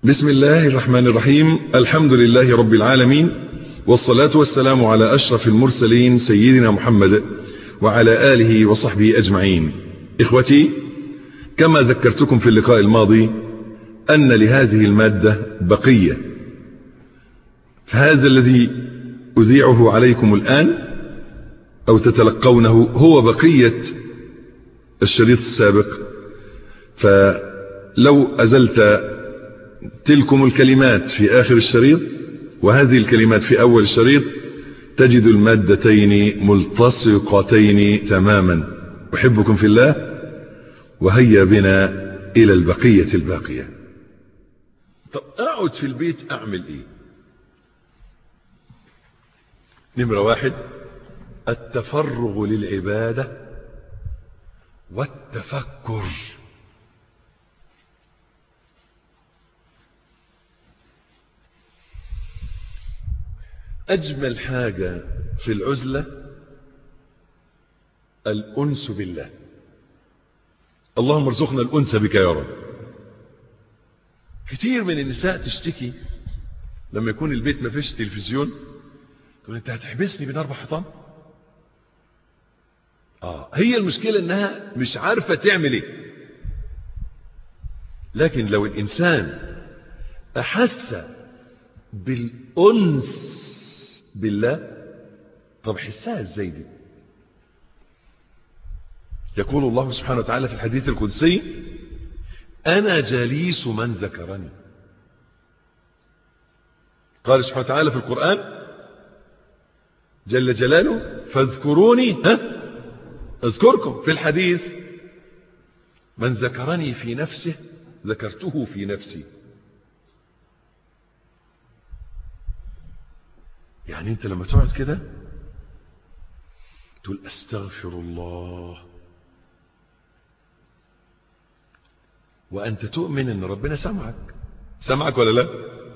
بسم الله الرحمن الرحيم الحمد لله رب العالمين والصلاة والسلام على أشرف المرسلين سيدنا محمد وعلى آله وصحبه أجمعين إخوتي كما ذكرتكم في اللقاء الماضي أن لهذه المادة بقية هذا الذي أذيعه عليكم الآن أو تتلقونه هو بقية الشريط السابق فلو أزلت تلكم الكلمات في آخر الشريط وهذه الكلمات في أول الشريط تجد المادتين ملتصقتين تماما أحبكم في الله وهيا بنا إلى البقية الباقية طب أقعد في البيت أعمل إيه نمرة واحد التفرغ للعبادة والتفكر أجمل حاجة في العزلة الأنس بالله اللهم ارزقنا الأنس بك يا رب كتير من النساء تشتكي لما يكون البيت ما فيش تلفزيون تقول انت هتحبسني بين اربع حيطان اه هي المشكلة انها مش عارفة تعمل ايه لكن لو الانسان احس بالانس بالله طب حسها ازاي دي يقول الله سبحانه وتعالى في الحديث القدسي انا جليس من ذكرني قال سبحانه وتعالى في القرآن جل جلاله فاذكروني ها اذكركم في الحديث من ذكرني في نفسه ذكرته في نفسي يعني انت لما تقعد كده تقول استغفر الله وانت تؤمن ان ربنا سمعك سمعك ولا لا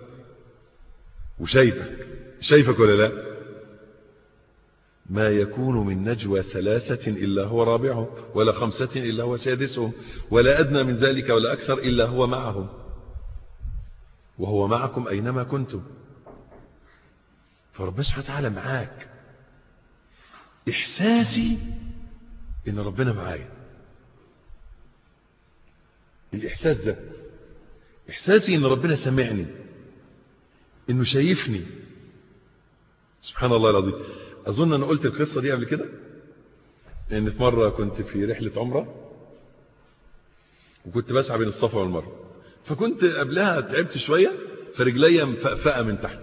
وشايفك شايفك ولا لا ما يكون من نجوى ثلاثة إلا هو رابعهم ولا خمسة إلا هو سادسهم ولا أدنى من ذلك ولا أكثر إلا هو معهم وهو معكم أينما كنتم فربنا سبحانه وتعالى معاك إحساسي إن ربنا معايا الإحساس ده إحساسي إن ربنا سمعني إنه شايفني سبحان الله العظيم أظن أنا قلت القصة دي قبل كده لأن في مرة كنت في رحلة عمرة وكنت بسعى بين الصفا والمروة فكنت قبلها تعبت شوية فرجليا مفقفقة من تحت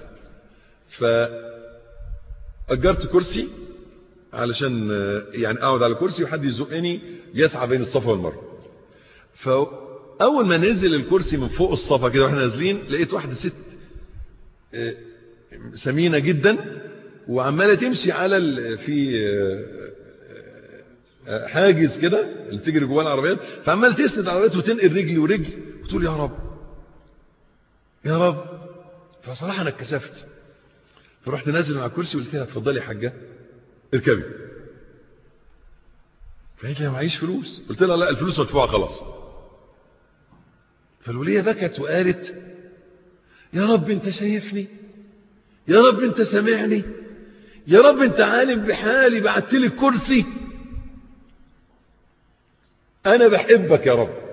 فأجرت كرسي علشان يعني أقعد على كرسي وحد يزقني يسعى بين الصفا والمروة فأول ما نزل الكرسي من فوق الصفا كده واحنا نازلين لقيت واحدة ست سمينة جدا وعمالة تمشي على في حاجز كده اللي تجري جواه العربيات فعمال تسند العربيات وتنقل رجلي ورجل وتقول يا رب يا رب فصراحة انا اتكسفت فرحت نازل مع الكرسي وقلت لها اتفضلي يا حاجة اركبي فقالت لي معيش فلوس قلت لها لا الفلوس مدفوعة خلاص فالولية بكت وقالت يا رب انت شايفني يا رب انت سامعني يا رب انت عالم بحالي بعت لي الكرسي انا بحبك يا رب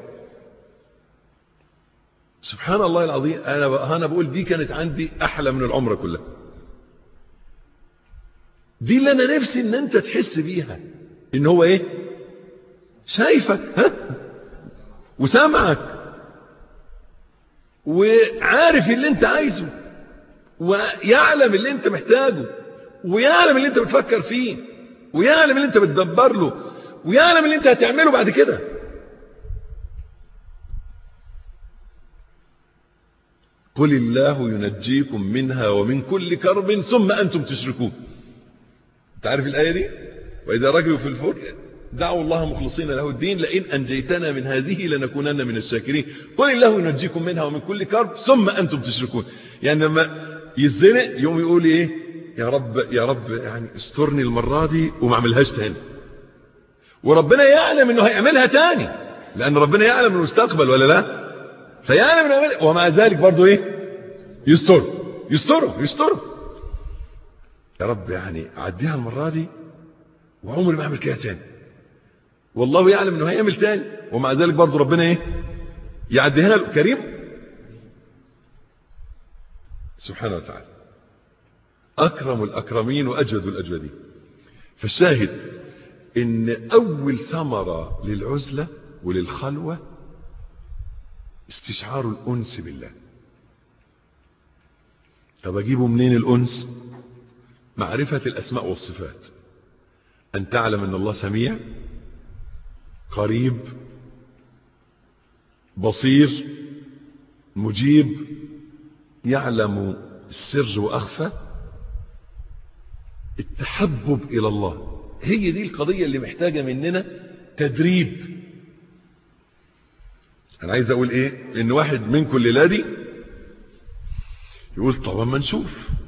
سبحان الله العظيم انا انا بقول دي كانت عندي احلى من العمره كلها دي اللي انا نفسي ان انت تحس بيها ان هو ايه شايفك ها وسامعك وعارف اللي انت عايزه ويعلم اللي انت محتاجه ويعلم اللي انت بتفكر فيه ويعلم اللي انت بتدبر له ويعلم اللي انت هتعمله بعد كده قل الله ينجيكم منها ومن كل كرب ثم أنتم تشركون تعرف الآية دي وإذا رجلوا في الفلك دعوا الله مخلصين له الدين لئن أنجيتنا من هذه لنكونن من الشاكرين قل الله ينجيكم منها ومن كل كرب ثم أنتم تشركون يعني لما يزنق يوم يقول ايه يا رب يا رب يعني استرني المرة دي وما اعملهاش تاني وربنا يعلم انه هيعملها تاني لان ربنا يعلم المستقبل ولا لا فيعلم انه يعمل ومع ذلك برضه ايه يستر يستره يستره يا رب يعني اعديها المره دي وعمري ما اعمل كده تاني والله يعلم انه هيعمل تاني ومع ذلك برضه ربنا ايه يعديها له كريم سبحانه وتعالى اكرم الاكرمين واجود الاجودين فالشاهد ان اول ثمره للعزله وللخلوه استشعار الانس بالله طب اجيبه منين الانس معرفه الاسماء والصفات ان تعلم ان الله سميع قريب بصير مجيب يعلم السر واخفى التحبب الى الله هي دي القضيه اللي محتاجه مننا تدريب انا عايز اقول ايه ان واحد منكم الليله دي يقول طب ما نشوف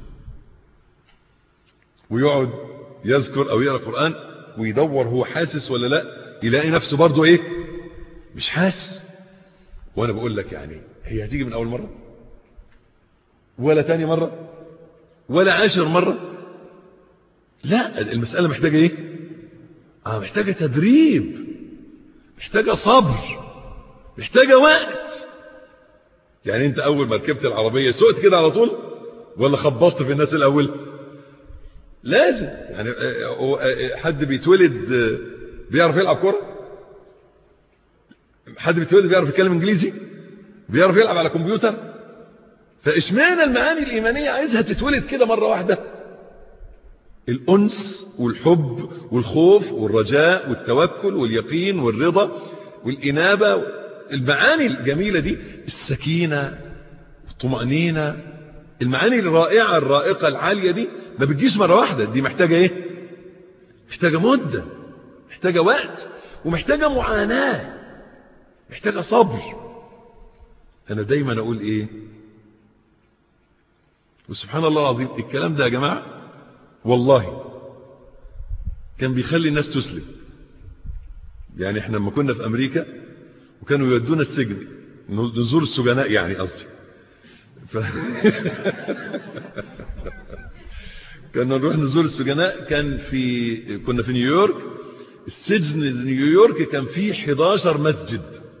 ويقعد يذكر او يقرا قران ويدور هو حاسس ولا لا يلاقي نفسه برضه ايه مش حاسس وانا بقول لك يعني هي هتيجي من اول مره ولا تاني مره ولا عاشر مره لا المساله محتاجه ايه اه محتاجه تدريب محتاجه صبر محتاجه وقت يعني انت اول ما ركبت العربيه سقت كده على طول ولا خبطت في الناس الاول لازم يعني حد بيتولد بيعرف يلعب كره حد بيتولد بيعرف يتكلم انجليزي بيعرف يلعب على كمبيوتر فاشمعنى المعاني الايمانيه عايزها تتولد كده مره واحده الانس والحب والخوف والرجاء والتوكل واليقين والرضا والانابه المعاني الجميله دي السكينه الطمانينه المعاني الرائعه الرائقه العاليه دي ما بتجيش مره واحده دي محتاجه ايه محتاجه مده محتاجه وقت ومحتاجه معاناه محتاجه صبر انا دايما اقول ايه وسبحان الله العظيم الكلام ده يا جماعه والله كان بيخلي الناس تسلم يعني احنا لما كنا في امريكا وكانوا يودونا السجن نزور السجناء يعني قصدي ف... كنا نروح نزور السجناء كان في كنا في نيويورك السجن نيويورك كان فيه 11 مسجد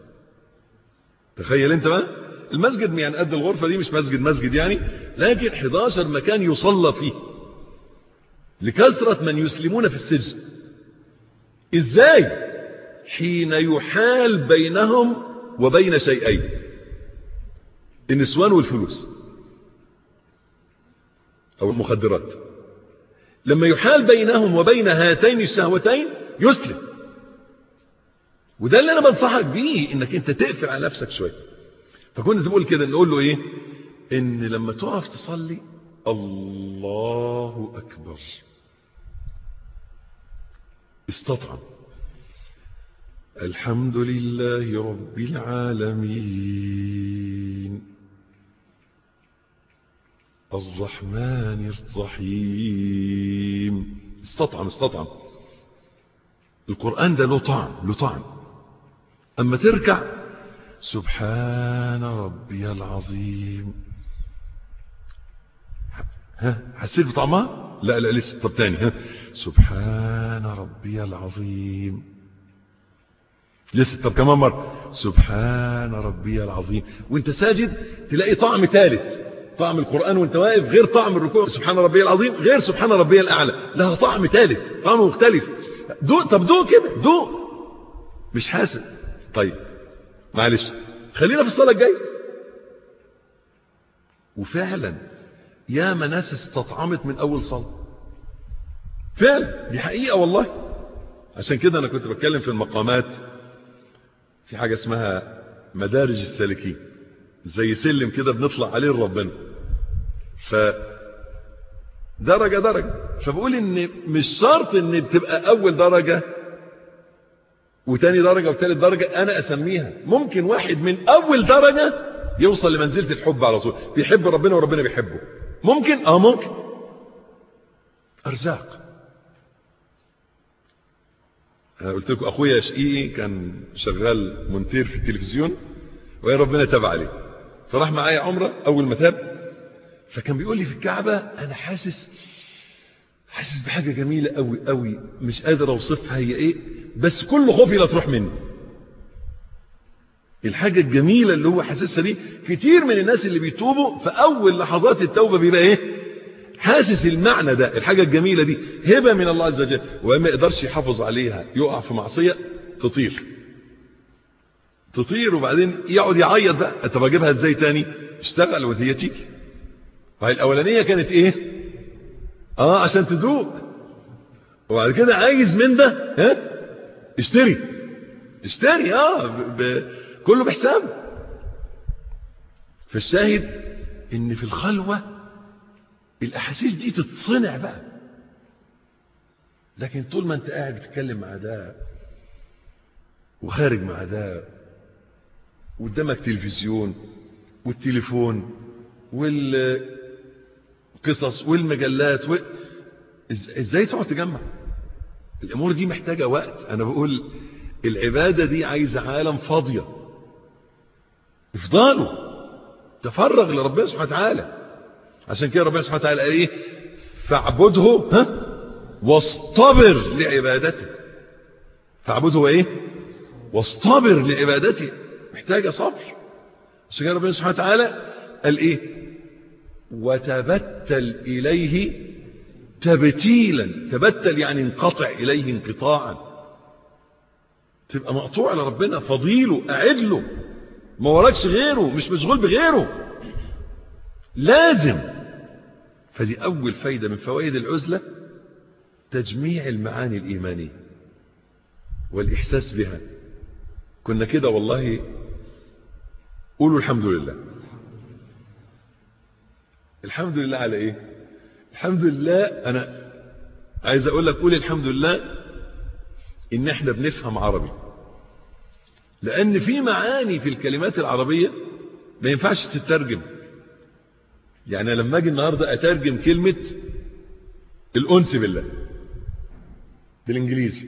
تخيل انت بقى المسجد يعني قد الغرفة دي مش مسجد مسجد يعني لكن 11 مكان يصلى فيه لكثرة من يسلمون في السجن ازاي حين يحال بينهم وبين شيئين النسوان والفلوس او المخدرات لما يحال بينهم وبين هاتين الشهوتين يسلم وده اللي انا بنصحك بيه انك انت تقفل على نفسك شويه فكنا زي بقول كده نقول له ايه ان لما تقف تصلي الله اكبر استطعم الحمد لله رب العالمين الرحمن الرحيم استطعم استطعم القرآن ده له طعم له طعم أما تركع سبحان ربي العظيم ها حسيت بطعمها لا لا لسه طب تاني ها سبحان ربي العظيم لسه طب كمان مرة سبحان ربي العظيم وانت ساجد تلاقي طعم ثالث طعم القرآن وانت واقف غير طعم الركوع سبحان ربي العظيم غير سبحان ربي الأعلى لها طعم ثالث طعم مختلف دوق طب دوق كده دوق مش حاسب طيب معلش خلينا في الصلاة الجاية وفعلا يا ناس استطعمت من أول صلاة فعلا دي حقيقة والله عشان كده أنا كنت بتكلم في المقامات في حاجة اسمها مدارج السالكين زي سلم كده بنطلع عليه لربنا ف درجة درجة فبقول ان مش شرط ان بتبقى اول درجة وتاني درجة وتالت درجة انا اسميها ممكن واحد من اول درجة يوصل لمنزلة الحب على طول بيحب ربنا وربنا بيحبه ممكن اه ممكن ارزاق انا قلت لكم اخويا شقيقي كان شغال مونتير في التلفزيون ويا ربنا تاب عليه فراح معايا عمرة أول ما تاب فكان بيقول لي في الكعبة أنا حاسس حاسس بحاجة جميلة قوي قوي مش قادر أوصفها هي إيه بس كل خوفي لا تروح مني الحاجة الجميلة اللي هو حاسسها دي كتير من الناس اللي بيتوبوا في أول لحظات التوبة بيبقى إيه حاسس المعنى ده الحاجة الجميلة دي هبة من الله عز وجل وما يقدرش يحافظ عليها يقع في معصية تطير تطير وبعدين يقعد يعيط بقى طب اجيبها ازاي تاني اشتغل وهي تيجي فهي الاولانيه كانت ايه اه عشان تدوق وبعد كده عايز من ده ها اشتري اشتري اه ب... ب... كله بحسابه فالشاهد ان في الخلوه الاحاسيس دي تتصنع بقى لكن طول ما انت قاعد بتتكلم مع ده وخارج مع ده قدامك تلفزيون والتليفون والقصص والمجلات و... ازاي تقعد تجمع الامور دي محتاجة وقت انا بقول العبادة دي عايزة عالم فاضية افضلوا تفرغ لربنا سبحانه وتعالى عشان كده ربنا سبحانه وتعالى قال ايه فاعبده ها واصطبر لعبادته فاعبده ايه واصطبر لعبادته محتاجة صبر عشان كده ربنا سبحانه وتعالى قال ايه وتبتل اليه تبتيلا تبتل يعني انقطع اليه انقطاعا تبقى مقطوع لربنا فضيله قاعد له ما وراكش غيره مش مشغول بغيره لازم فدي اول فايدة من فوائد العزلة تجميع المعاني الايمانية والاحساس بها كنا كده والله قولوا الحمد لله الحمد لله على ايه الحمد لله انا عايز اقول لك قول الحمد لله ان احنا بنفهم عربي لان في معاني في الكلمات العربية ما ينفعش تترجم يعني لما اجي النهاردة اترجم كلمة الانس بالله بالانجليزي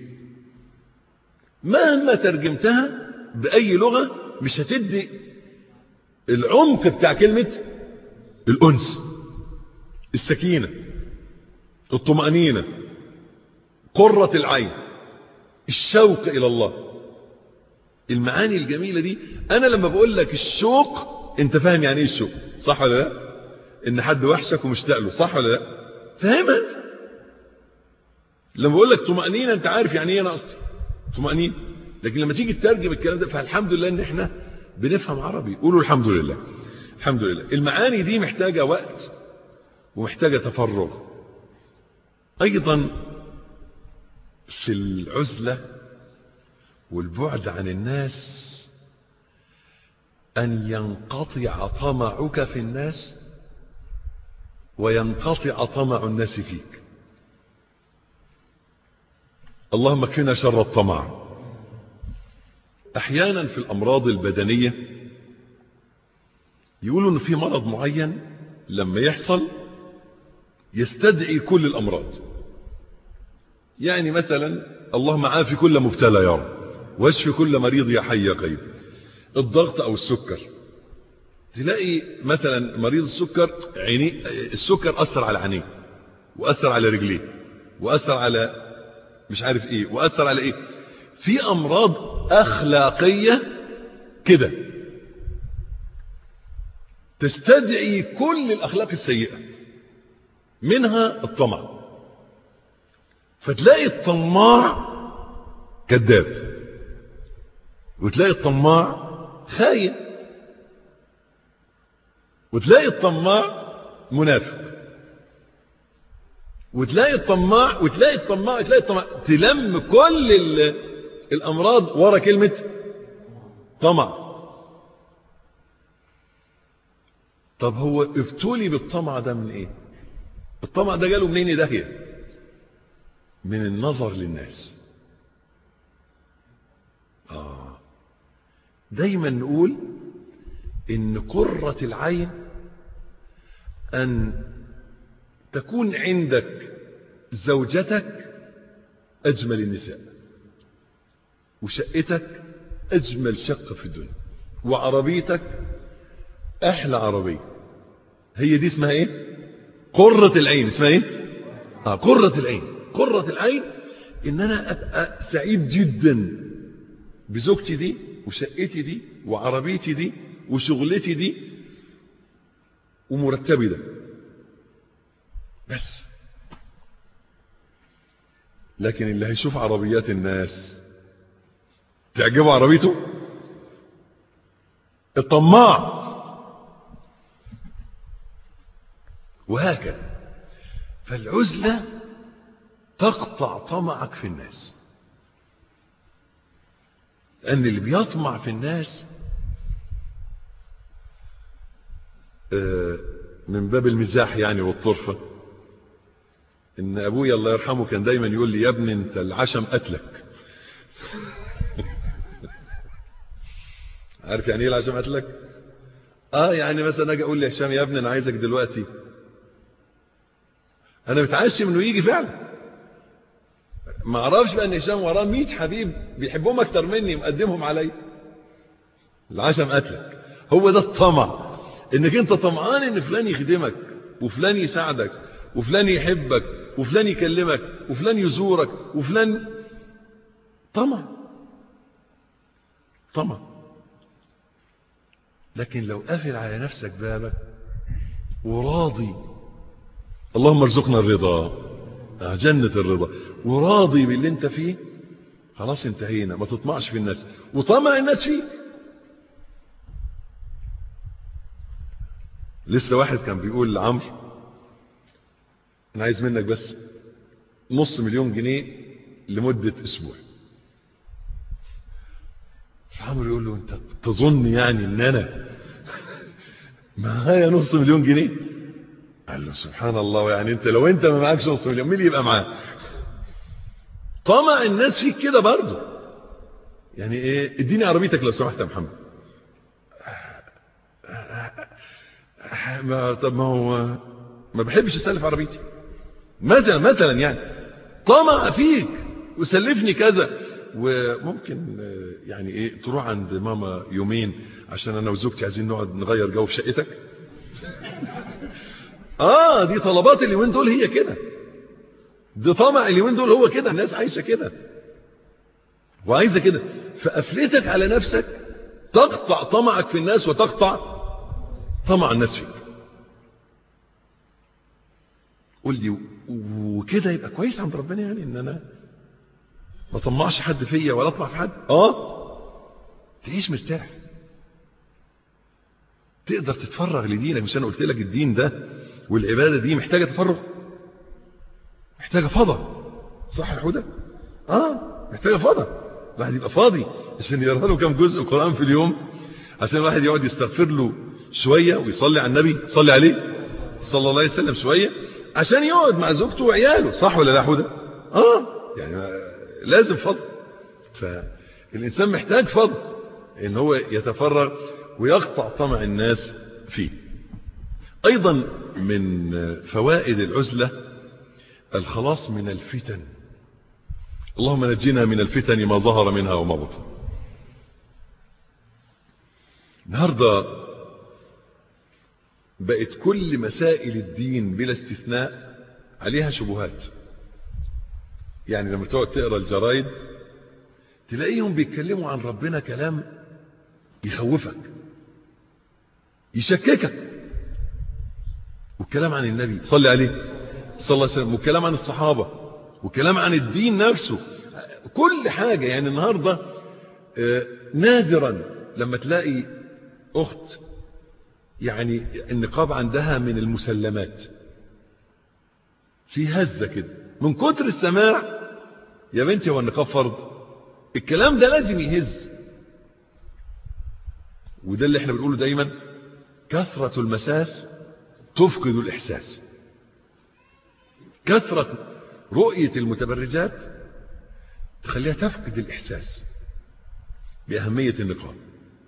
مهما ترجمتها بأي لغة مش هتدي العمق بتاع كلمة الأنس السكينة الطمأنينة قرة العين الشوق إلى الله المعاني الجميلة دي أنا لما بقول لك الشوق أنت فاهم يعني إيه الشوق صح ولا لا إن حد وحشك ومشتاق له صح ولا لا فاهمها أنت لما بقول لك طمأنينة أنت عارف يعني إيه أنا قصدي طمأنينة لكن لما تيجي تترجم الكلام ده فالحمد لله ان احنا بنفهم عربي قولوا الحمد لله الحمد لله المعاني دي محتاجة وقت ومحتاجة تفرغ ايضا في العزلة والبعد عن الناس ان ينقطع طمعك في الناس وينقطع طمع الناس فيك اللهم اكفنا شر الطمع احيانا في الامراض البدنية يقولوا ان في مرض معين لما يحصل يستدعي كل الامراض يعني مثلا اللهم عافي كل مبتلى يا رب واشفي كل مريض يا حي يا قيوم الضغط او السكر تلاقي مثلا مريض السكر عيني السكر اثر على عينيه واثر على رجليه واثر على مش عارف ايه واثر على ايه في امراض اخلاقية كده تستدعي كل الاخلاق السيئة منها الطمع فتلاقي الطماع كذاب وتلاقي الطماع خاين وتلاقي الطماع منافق وتلاقي الطماع وتلاقي الطماع وتلاقي الطماع تلم كل الامراض ورا كلمة طمع طب هو ابتلي بالطمع ده من ايه الطمع ده جاله منين داهية من النظر للناس آه دايما نقول ان قرة العين ان تكون عندك زوجتك اجمل النساء وشقتك اجمل شقة في الدنيا وعربيتك احلى عربية هي دي اسمها ايه قرة العين اسمها ايه آه قرة العين قرة العين ان انا ابقى سعيد جدا بزوجتي دي وشقتي دي وعربيتي دي وشغلتي دي ومرتبي ده بس لكن اللي هيشوف عربيات الناس تعجبه عربيته الطماع وهكذا فالعزلة تقطع طمعك في الناس لأن اللي بيطمع في الناس من باب المزاح يعني والطرفة ان ابويا الله يرحمه كان دايما يقول لي يا ابني انت العشم قتلك عارف يعني ايه العشم قتلك اه يعني مثلا اجي اقول لهشام يا ابني انا عايزك دلوقتي انا متعشم انه يجي فعلا ما اعرفش بقى ان هشام وراه 100 حبيب بيحبهم اكتر مني مقدمهم علي العشم قتلك هو ده الطمع انك انت طمعان ان فلان يخدمك وفلان يساعدك وفلان يحبك وفلان يكلمك وفلان يزورك وفلان طمع طمع لكن لو قافل على نفسك بابك وراضي اللهم ارزقنا الرضا جنة الرضا وراضي باللي انت فيه خلاص انتهينا ما تطمعش في الناس وطمع الناس فيك لسه واحد كان بيقول لعمرو انا عايز منك بس نص مليون جنيه لمدة اسبوع فعمرو يقول له انت تظن يعني ان انا معايا نص مليون جنيه قال له سبحان الله يعني انت لو انت ما معكش نص مليون مين اللي يبقى معاه طمع الناس فيك كده برضه يعني ايه اديني عربيتك لو سمحت يا محمد ما طب ما هو ما بحبش اسلف عربيتي مثلا مثلا يعني طمع فيك وسلفني كذا وممكن يعني ايه تروح عند ماما يومين عشان انا وزوجتي عايزين نقعد نغير جو في شقتك اه دي طلبات اليومين دول هي كده دي طمع اليومين دول هو كده الناس عايشه كده وعايزه كده فقفلتك على نفسك تقطع طمعك في الناس وتقطع طمع الناس فيك قول لي وكده يبقى كويس عند ربنا يعني ان انا ما طمعش حد فيا ولا اطمع في حد اه تعيش مرتاح تقدر تتفرغ لدينك مش انا قلت لك الدين ده والعباده دي محتاجه تفرغ محتاجه فضا صح يا حوده اه محتاجه فضا الواحد يبقى فاضي عشان يقرا له كام جزء قران في اليوم عشان الواحد يقعد يستغفر له شويه ويصلي على النبي صلي عليه صلى الله عليه وسلم شويه عشان يقعد مع زوجته وعياله صح ولا لا حوده اه يعني لازم فضل فالانسان محتاج فضل ان هو يتفرغ ويقطع طمع الناس فيه ايضا من فوائد العزله الخلاص من الفتن اللهم نجينا من الفتن ما ظهر منها وما بطن النهارده بقت كل مسائل الدين بلا استثناء عليها شبهات يعني لما تقعد تقرا الجرايد تلاقيهم بيتكلموا عن ربنا كلام يخوفك يشككك والكلام عن النبي صلي عليه صلى الله عليه وسلم والكلام عن الصحابة والكلام عن الدين نفسه كل حاجة يعني النهاردة نادرا لما تلاقي أخت يعني النقاب عندها من المسلمات في هزة كده من كتر السماع يا بنتي هو النقاب فرض الكلام ده لازم يهز وده اللي احنا بنقوله دايما كثرة المساس تفقد الإحساس كثرة رؤية المتبرجات تخليها تفقد الإحساس بأهمية النقاب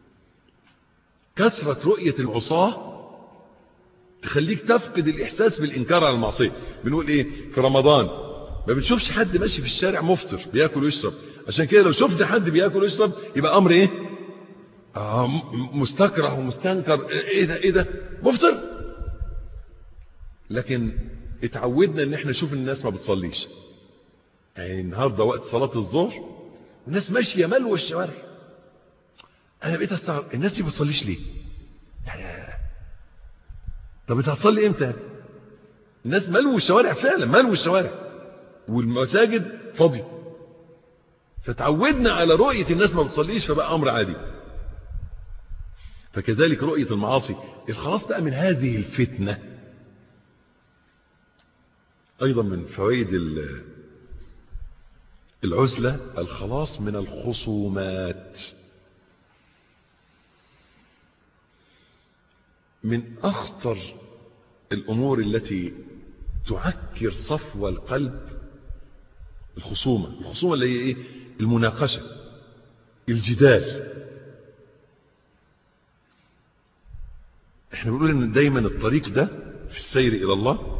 كثرة رؤية العصاة تخليك تفقد الإحساس بالإنكار على المعصية بنقول إيه في رمضان ما بنشوفش حد ماشي في الشارع مفطر بياكل ويشرب عشان كده لو شفت حد بياكل ويشرب يبقى أمر إيه آه مستكره ومستنكر ايه ده ايه ده مفطر لكن اتعودنا ان احنا نشوف الناس ما بتصليش يعني النهارده وقت صلاه الظهر والناس ماشيه ملوى الشوارع انا بقيت استغرب الناس دي ما بتصليش ليه يعني طب انت هتصلي امتى الناس ملوى الشوارع فعلا ملوى الشوارع والمساجد فاضيه فتعودنا على رؤيه الناس ما بتصليش فبقى امر عادي فكذلك رؤيه المعاصي الخلاص بقى من هذه الفتنه ايضا من فوائد العزله الخلاص من الخصومات من أخطر الأمور التي تعكر صفو القلب الخصومة الخصومة اللي هي إيه المناقشة الجدال احنا بنقول ان دايما الطريق ده في السير الى الله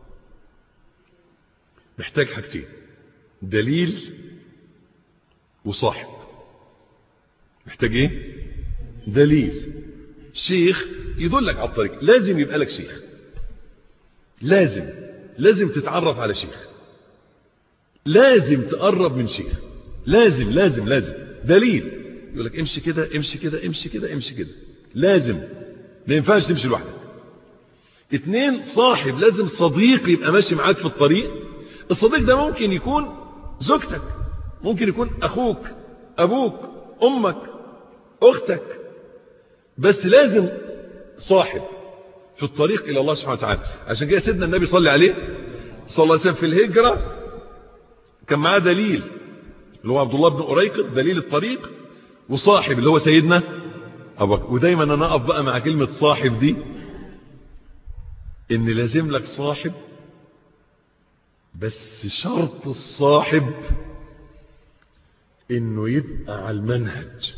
محتاج حاجتين دليل وصاحب محتاج ايه دليل شيخ يدلك على الطريق لازم يبقى لك شيخ لازم لازم تتعرف على شيخ لازم تقرب من شيخ لازم لازم لازم دليل يقول لك امشي كده امشي كده امشي كده امشي كده لازم ما ينفعش تمشي لوحدك اتنين صاحب لازم صديق يبقى ماشي معاك في الطريق الصديق ده ممكن يكون زوجتك ممكن يكون اخوك ابوك امك اختك بس لازم صاحب في الطريق الى الله سبحانه وتعالى عشان كده سيدنا النبي صلى عليه صلى الله عليه وسلم في الهجرة كان معاه دليل اللي هو عبد الله بن أريقط دليل الطريق وصاحب اللي هو سيدنا أبو بكر ودايما أنا أقف بقى مع كلمة صاحب دي إن لازم لك صاحب بس شرط الصاحب إنه يبقى على المنهج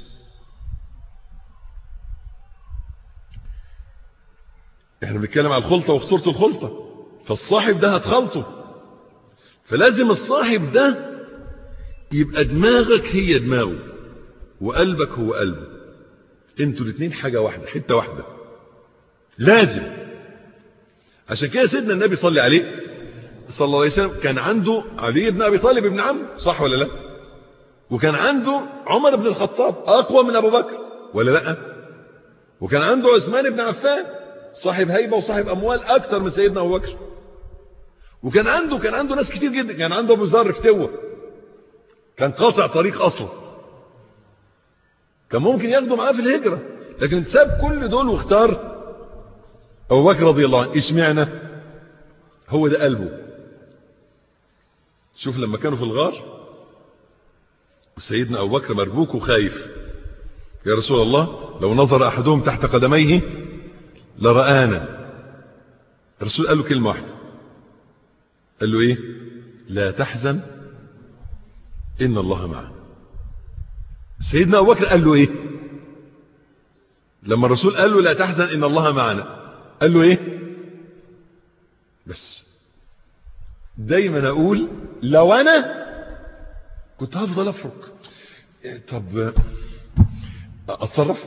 احنا بنتكلم على الخلطة وخطورة الخلطة فالصاحب ده هتخلطه فلازم الصاحب ده يبقى دماغك هي دماغه وقلبك هو قلبه انتوا الاثنين حاجة واحدة حتة واحدة لازم عشان كده سيدنا النبي صلى عليه صلى الله عليه وسلم كان عنده علي بن ابي طالب ابن عم صح ولا لا وكان عنده عمر بن الخطاب اقوى من ابو بكر ولا لا وكان عنده عثمان بن عفان صاحب هيبة وصاحب أموال أكتر من سيدنا أبو بكر وكان عنده كان عنده ناس كتير جدا كان عنده أبو ذر فتوة كان قاطع طريق أصلا كان ممكن ياخده معاه في الهجرة لكن ساب كل دول واختار أبو بكر رضي الله عنه اشمعنى هو ده قلبه شوف لما كانوا في الغار وسيدنا أبو بكر مربوك وخايف يا رسول الله لو نظر أحدهم تحت قدميه لرآنا الرسول قال له كلمة واحدة قال له ايه لا تحزن ان الله معنا سيدنا ابو بكر قال له ايه لما الرسول قال له لا تحزن ان الله معنا قال له ايه بس دايما اقول لو انا كنت هفضل افرك طب اتصرف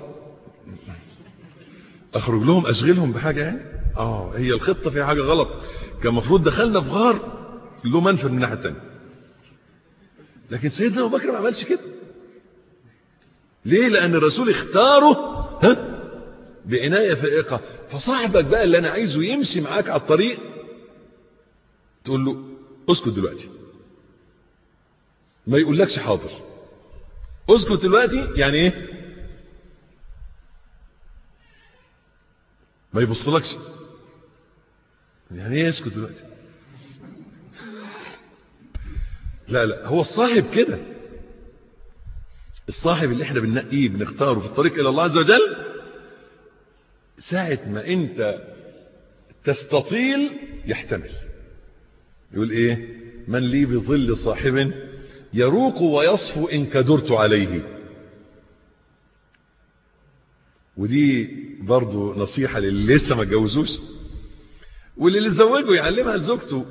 اخرج لهم اشغلهم بحاجة يعني اه هي الخطة فيها حاجة غلط كان المفروض دخلنا في غار له منفذ من الناحية التانية لكن سيدنا ابو بكر ما عملش كده ليه لان الرسول اختاره ها بعناية فائقة فصاحبك بقى اللي انا عايزه يمشي معاك على الطريق تقول له اسكت دلوقتي ما يقولكش حاضر اسكت دلوقتي يعني ايه ما يبصلكش يعني ايه يسكت دلوقتي لا لا هو الصاحب كده الصاحب اللي احنا بننقيه بنختاره في الطريق الى الله عز وجل ساعة ما انت تستطيل يحتمل يقول ايه من لي بظل صاحب يروق ويصفو ان كدرت عليه ودي برضو نصيحة للي لسه ما اتجوزوش واللي زوجه يعلمها لزوجته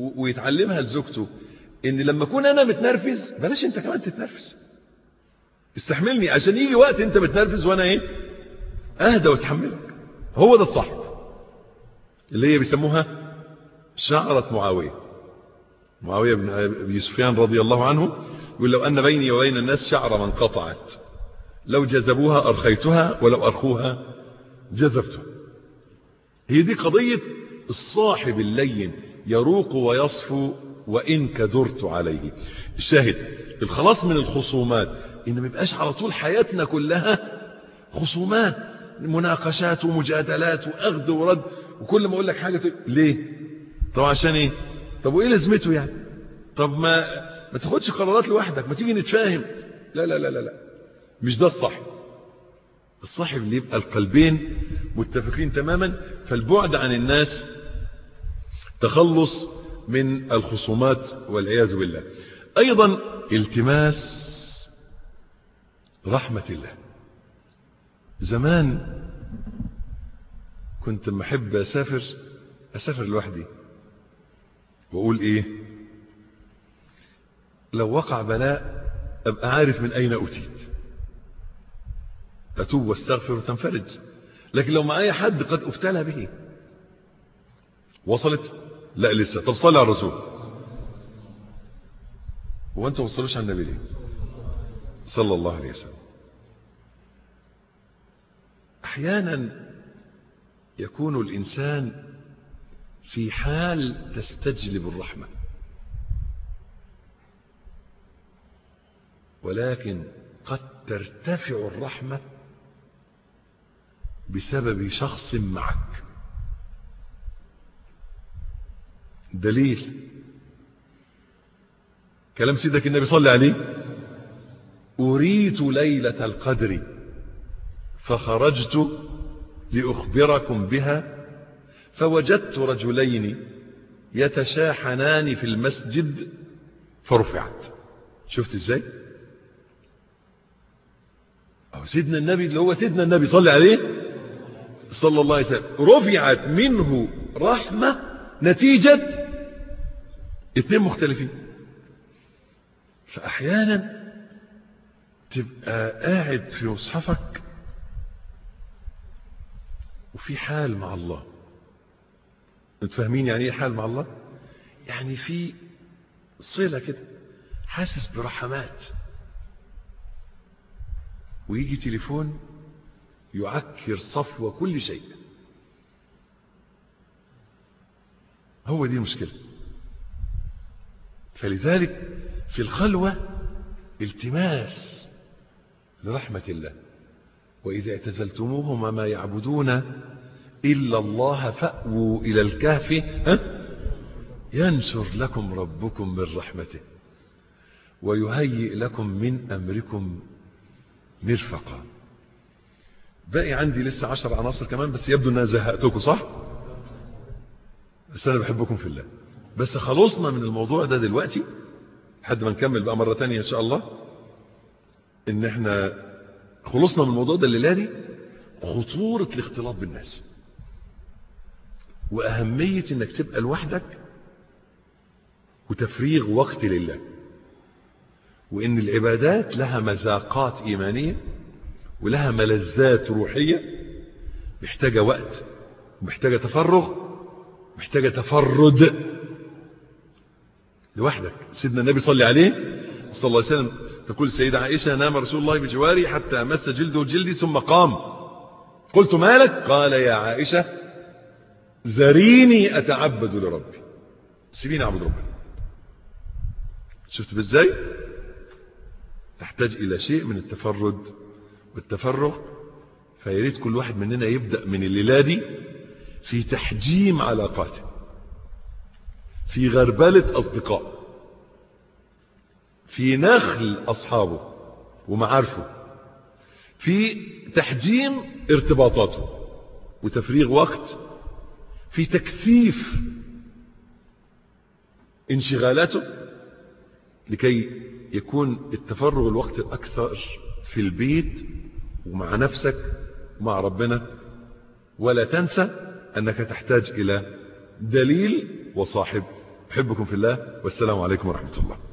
ويتعلمها لزوجته ان لما اكون انا متنرفز بلاش انت كمان تتنرفز استحملني عشان يجي وقت انت بتنرفز وانا ايه اهدى واستحملك هو ده الصاحب اللي هي بيسموها شعرة معاوية معاوية بن أبي سفيان رضي الله عنه يقول لو أن بيني وبين الناس شعر ما انقطعت لو جذبوها أرخيتها ولو أرخوها جذبتها هي دي قضية الصاحب اللين يروق ويصفو وإن كدرت عليه الشاهد الخلاص من الخصومات إن ما يبقاش على طول حياتنا كلها خصومات مناقشات ومجادلات وأخذ ورد وكل ما أقول لك حاجة تقول ليه طب عشان إيه طب وإيه لازمته يعني طب ما ما تاخدش قرارات لوحدك ما تيجي نتفاهم لا لا لا لا, لا. مش ده الصاحب الصاحب اللي يبقى القلبين متفقين تماما فالبعد عن الناس تخلص من الخصومات والعياذ بالله أيضا التماس رحمة الله زمان كنت لما احب اسافر اسافر لوحدي واقول ايه لو وقع بلاء ابقى عارف من اين اتيت اتوب واستغفر وتنفرج لكن لو معايا حد قد ابتلى به وصلت لا لسه طب صلي على الرسول هو انتوا ما وصلوش على النبي ليه صلى الله عليه وسلم احيانا يكون الانسان في حال تستجلب الرحمه ولكن قد ترتفع الرحمه بسبب شخص معك دليل كلام سيدك النبي صلى عليه أريت ليلة القدر فخرجت لأخبركم بها فوجدت رجلين يتشاحنان في المسجد فرفعت شفت ازاي أو سيدنا النبي اللي هو سيدنا النبي صلى عليه صلى الله عليه وسلم رفعت منه رحمة نتيجة اثنين مختلفين فأحيانا تبقى قاعد في مصحفك وفي حال مع الله انتوا فاهمين يعني ايه حال مع الله يعني في صلة كده حاسس برحمات ويجي تليفون يعكر صفو كل شيء هو دي المشكلة فلذلك في الخلوة التماس لرحمة الله وإذا اعتزلتموهما ما يعبدون إلا الله فأووا إلى الكهف ها؟ ينشر لكم ربكم من رحمته ويهيئ لكم من أمركم مرفقا باقي عندي لسه عشر عناصر كمان بس يبدو أنها زهقتكم صح بس أنا بحبكم في الله بس خلصنا من الموضوع ده دلوقتي لحد ما نكمل بقى مرة تانية إن شاء الله إن إحنا خلصنا من الموضوع ده الليلة دي خطورة الاختلاط بالناس وأهمية إنك تبقى لوحدك وتفريغ وقت لله وإن العبادات لها مذاقات إيمانية ولها ملذات روحية محتاجة وقت ومحتاجة تفرغ محتاجة تفرد لوحدك سيدنا النبي صلى عليه صلى الله عليه وسلم تقول السيدة عائشة نام رسول الله بجواري حتى مس جلده جلدي ثم قام قلت مالك قال يا عائشة ذريني أتعبد لربي سيبيني أعبد ربي شفت بازاي تحتاج إلى شيء من التفرد والتفرغ فيريد كل واحد مننا يبدأ من الليلة دي في تحجيم علاقاته في غربلة أصدقاء في نخل أصحابه ومعارفه في تحجيم ارتباطاته وتفريغ وقت في تكثيف انشغالاته لكي يكون التفرغ الوقت الأكثر في البيت ومع نفسك ومع ربنا ولا تنسى أنك تحتاج إلى دليل وصاحب أحبكم في الله والسلام عليكم ورحمة الله